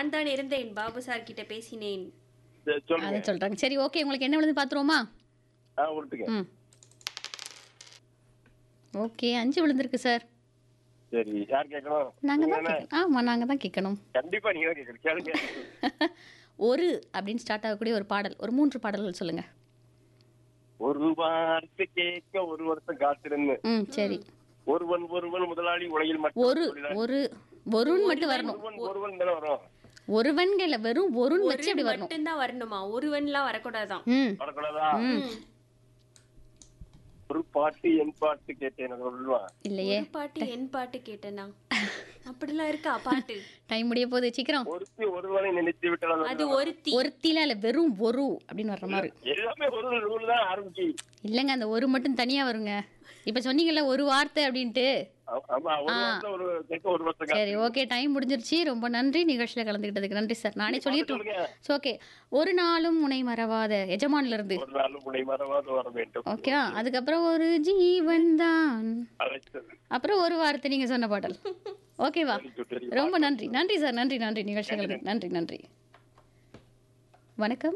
நான் தான் இருந்தேன் பாபு சார் கிட்ட பேசினேன் சரி, அதை சொல்லுங்க சொல்றாங்க சரி ஓகே உங்களுக்கு என்ன விழுந்து பார்த்துருவோமா ஆ கொடுத்துங்க ம் ஓகே அஞ்சு விழுந்திருக்கு சார் சரி யார் கேட்கணும் நாங்க நீங்க தான் தானே? கேட்கணும் ஆமா நாங்க தான் கேட்கணும் கண்டிப்பா நீங்க தான் கேட்கணும் கேளுங்க ஒரு அப்படின்னு ஸ்டார்ட் ஆகக்கூடிய ஒரு பாடல் ஒரு மூன்று பாடல்கள் சொல்லுங்க ஒரு வார்த்தை கேட்க ஒரு வருஷம் காத்திருந்து ம் சரி ஒருவன் ஒருவன் முதலாளி உலகில் மட்டும் ஒரு தொழிலாளி. ஒரு ஒருன்னு மட்டும் வரணும் ஒருவன் ஒருவன் தானே வரும் ஒருவன்கள வெறும் ஒருன்னு வச்சு ஒரு அப்படி வரணும் மட்டும்தான் வரணுமா ஒருவன்லாம் வரக்கூடாதான் ம் வரக்கூடாதா ம் ஒரு பாட்டு என் பாட்டு கேட்டேன் சொல்லுவா இல்லையே ஒரு பாட்டு என் பாட்டு கேட்டேனா அப்படிலாம் இருக்கா பாட்டு டைம் முடிய போகுது சீக்கிரம் ஒருத்தி ஒருவனை நினைத்து விட்டால் அது ஒருத்தி ஒருத்தில இல்ல வெறும் ஒரு அப்படின்னு வர்ற மாதிரி எல்லாமே ஒரு ரூல் தான் ஆரம்பிச்சு இல்லைங்க அந்த ஒரு மட்டும் தனியா வருங்க இப்ப சொன்னீங்கல்ல ஒரு வார்த்தை அப்படின்ட்டு ஆ- ஆமா ஒரு வருஷம் ஒரு கேட்க ஒரு வருஷம் சரி ஓகே டைம் முடிஞ்சிருச்சு ரொம்ப நன்றி நிகழ்ச்சியில கலந்துக்கிட்டதுக்கு நன்றி சார் நானே சொல்லிட்டு சொல்லுங்க ஓகே ஒரு நாளும் முனை மறவாத எஜமான்ல இருந்து ஒரு நாள் முனை மறவாது வர வேண்டும் ஓகே அதுக்கப்புறம் ஒரு ஜீவன் தான் அழைத்தது அப்புறம் ஒரு வார்த்தை நீங்க சொன்ன பாடல் ஓகேவா தெரியும். ரொம்ப நன்றி நன்றி சார் நன்றி நன்றி நிகழ்ச்சிகளுக்கு நன்றி நன்றி வணக்கம்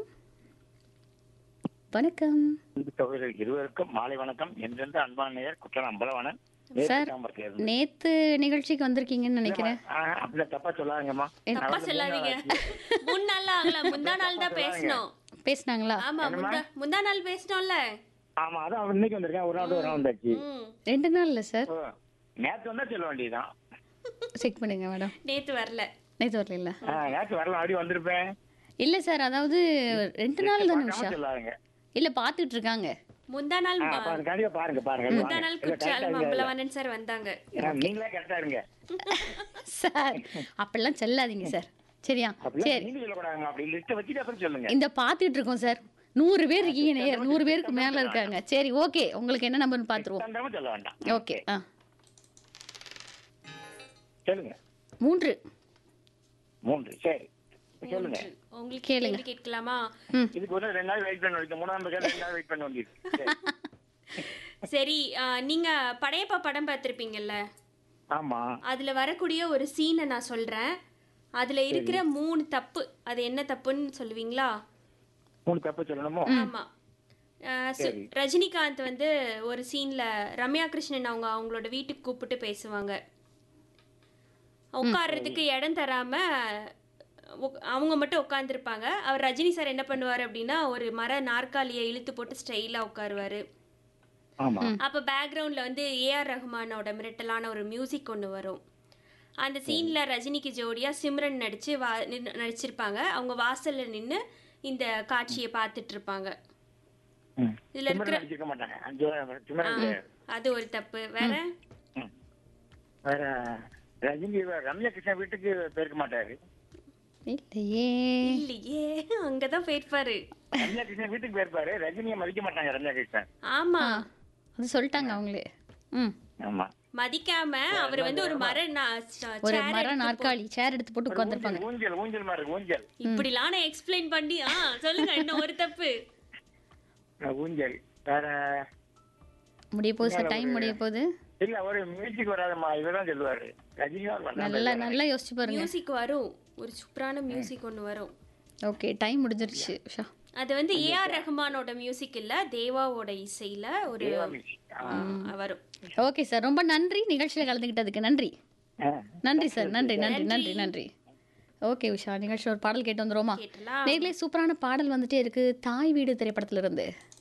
வணக்கம் சகோதரர்கள் இருவருக்கும் மாலை வணக்கம் என்றென்று அன்பான நேயர் குற்றம் அம்பலவாணன் சார் நேத்து நிகழ்ச்சிக்கு வந்திருக்கீங்கன்னு நினைக்கிறேன் அப்படிலாம் தப்பா சொல்லாதீங்கம்மா தப்பா சொல்லாதீங்க முன்னாள் ஆகல முந்தா நாள் தான் பேசணும் பேசுனாங்களா ஆமா முந்தா முந்தா நாள் பேசணும்ல ஆமா அதான் அவர் இன்னைக்கு வந்திருக்கேன் ஒரு நாள் ஒரு நாள் வந்தாச்சு ம் ரெண்டு நாள் இல்ல சார் ஓ, நேத்து வந்தா சொல்ல வேண்டியதுதான் செக் பண்ணுங்க மேடம் நேத்து வரல நேத்து வரல இல்ல ஆ, நேத்து வரலாம் அப்படி வந்திருப்பேன் இல்ல சார் அதாவது ரெண்டு நாள் தானே பார்க்காம உஷா சொல்லாதீங்க இல்ல பாத்துட்டு இருக்காங்க முந்தா நாள் ஆ, பாருங்க கண்டிப்பா பாருங்க பாருங்க முந்தா வாங்க. நாள் இல்ல, correct ஆ குற்றாலம் இருங்க. அம்பலவாணன் சார் வந்தாங்க ஏன்னா, நீங்களே கரெக்டா இருங்க சார் அப்படிலாம் செல்லாதீங்க சார் சரியா அப்படிலாம் சரி நீங்க சொல்லக்கூடாதுங்க அப்படி லிஸ்ட் வச்சுட்டு அப்புறம் சொல்லுங்க இந்த பாத்துட்டு இருக்கோம் சார் நூறு பேர் இருக்கீங்க நேயர் நூறு பேருக்கு மேல இருக்காங்க சரி ஓகே உங்களுக்கு என்ன நம்பர்னு பாத்துருவோம் தந்தாம சொல்ல வேண்டாம் ஓகே ஆ சொல்லுங்க மூன்று மூன்று சரி சொல்லுங்க உங்களுக்கு கேளுங்க. கேள்வி கேட்கலாமா இதுக்கு ஒரு ரெண்டு நாள் வெயிட் பண்ண வேண்டியது மூணாம் பேர் ரெண்டு நாள் வெயிட் பண்ண வேண்டியது சரி. சரி ஆ, நீங்க படையப்பா படம் பார்த்திருப்பீங்கல்ல ஆமா அதுல வரக்கூடிய ஒரு சீனை நான் சொல்றேன் அதுல இருக்கிற மூணு தப்பு அது என்ன தப்புன்னு சொல்லுவீங்களா மூணு தப்பு சொல்லணுமோ ஆமா அஹ் சு- ரஜினிகாந்த் வந்து ஒரு சீன்ல ரம்யா கிருஷ்ணன் அவங்க அவங்களோட வீட்டுக்கு கூப்பிட்டு பேசுவாங்க உட்கார்றதுக்கு இடம் தராம உக்- அவங்க மட்டும் உட்காந்துருப்பாங்க அவர் ரஜினி சார் என்ன பண்ணுவார் அப்படின்னா ஒரு மர நாற்காலியை இழுத்து போட்டு ஸ்டைலா உட்காருவாரு ஆமா அப்போ பேக்ரவுண்டில் வந்து ஏஆர் ரஹ்மானோட மிரட்டலான ஒரு மியூசிக் ஒன்று வரும் அந்த சீனில் ரஜினிக்கு ஜோடியாக சிம்ரன் நடித்து வா நின்னு- நடிச்சிருப்பாங்க அவங்க வாசலில் நின்று இந்த காட்சியை பார்த்துட்டு இருப்பாங்க ம். இதுல சிம்ரன் இருக்கிற- நடிச்சிருக்க மாட்டாங்க அஞ்சு சிம்ரன் கிடையாது. அது ஒரு தப்பு வேற ம். வேற ரஜினி ரம்யா கிருஷ்ணன் வீட்டுக்கு போயிருக்க மாட்டாரு இல்லையே இல்லையே அங்கதான் போயிருப்பாரு ரம்யா கிருஷ்ணன் வீட்டுக்கு போயிருப்பாரு ரஜினியை மதிக்க மாட்டாங்க ரம்யா கிருஷ்ணன் ஆமா அது சொல்லிட்டாங்க அவங்களே ம் ஆமா மதிக்காம அவர் வந்து ஒரு மர நா- ச- ஒரு chair மர எடுத்து நாற்காலி சேர் எடுத்து போட்டு ஒரு உட்காந்துருப்பாங்க ஊஞ்சல், ஊஞ்சல் ஊஞ்சல் மாதிரி இருக்கு ஊஞ்சல் இப்படிலாம் நான் எக்ஸ்பிளைன் பண்ணி ஆ சொல்லுங்க இன்னும் ஒரு தப்பு அஹ் ஊஞ்சல் வேற முடிய போகுது சார் டைம் முடிய போகுது இல்ல ஒரு மியூசிக் வராதம்மா இவர்தான் சொல்லுவாரு ரஜினி தான் வந்தாரு. நல்லா நல்லா யோசிச்சு பாருங்க மியூசிக் வரும் ஒரு சூப்பரான மியூசிக் ஒன்று வரும் ஓகே டைம் முடிஞ்சிருச்சு உஷா அது வந்து ஏஆர் ரஹ்மானோட மியூசிக் இல்ல தேவாவோட இசையில ஒரு தேவா music. ஆ. ஆ, வரும் ஓகே சார் ரொம்ப நன்றி நிகழ்ச்சியில் கலந்துக்கிட்டதுக்கு நன்றி ஆ. நன்றி சார் நன்றி நன்றி நன்றி நன்றி ஓகே உஷா நிகழ்ச்சி ஒரு பாடல் கேட்டு வந்துருவோமா கேட்டலாம் நேர்லயே சூப்பரான பாடல் வந்துட்டே இருக்கு தாய் வீடு திரைப்படத்துல இருந்து